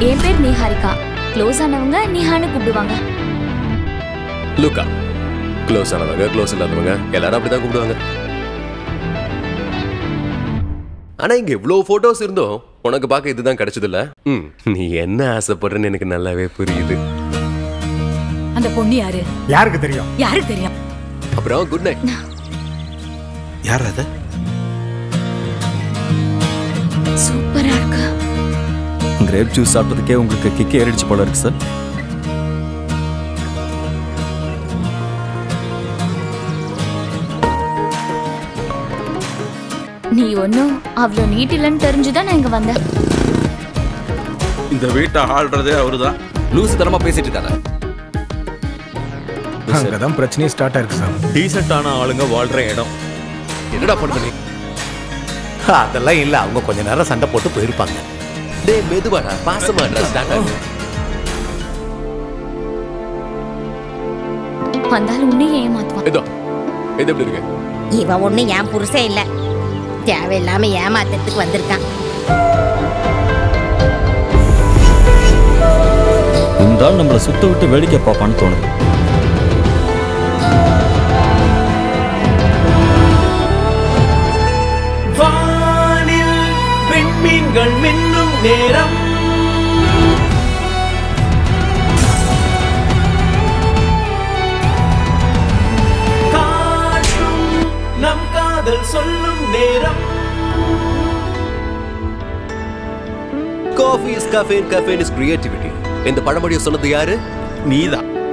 என் பேர் நிஹாரிகா க்ளோஸ் ஆனவங்க நிஹான்னு கூப்பிடுவாங்க லுக்கா க்ளோஸ் ஆனவங்க க்ளோஸ் இல்லாதவங்க எல்லாரும் அப்படிதான் கூப்பிடுவாங்க ஆனா இங்க இவ்வளவு போட்டோஸ் இருந்தோம் உனக்கு பார்க்க இதுதான் கிடைச்சதுல்ல ம் நீ என்ன ஆசைப்படுறன்னு எனக்கு நல்லாவே புரியுது அந்த பொண்ணு யாரு யாருக்கு தெரியும் யாருக்கு தெரியும் அப்புறம் குட் நைட் யார் அது சூப்பரா இருக்கு கிரேப் ஜூஸ் சாப்பிட்டதுக்கே உங்களுக்கு கிக்கே ஏறிடுச்சு போல இருக்கு சார் நீ ஒன்றும் அவ்வளோ நீட் இல்லைன்னு தெரிஞ்சுதான் நான் இங்க வந்தேன் இந்த வீட்டை ஆள்றதே அவருதான் லூசு தரமா பேசிட்டு இருக்காங்க அங்கதான் பிரச்சனையே ஸ்டார்ட் ஆயிருக்கு சார் டீசெண்டான ஆளுங்க வாழ்ற இடம் என்னடா பண்ணுற நீ அதெல்லாம் இல்ல அவங்க கொஞ்ச நேரம் சண்டை போட்டு போயிருப்பாங்க டேய் மெதுவாடா பாசமாடா ஸ்டார்ட் ஆகும் வந்தாலும் உன்னையும் ஏமாத்துவான் இதோ இது எப்படி இருக்கு இவன் ஒண்ணு என் புருஷன் இல்ல தேவையில்லாம ஏமாத்துறதுக்கு வந்திருக்கான் இந்த ஆள் நம்மளை சுத்த விட்டு வேடிக்கை பார்ப்பான்னு தோணுது வானில் விண்மீன்கள் மின்னும் நேரம் காற்றும் நம் காதல் சொல்லும் நேரம் coffee is caffeine caffeine is creativity இந்த பழமொழியை சொன்னது யாரு நீதான்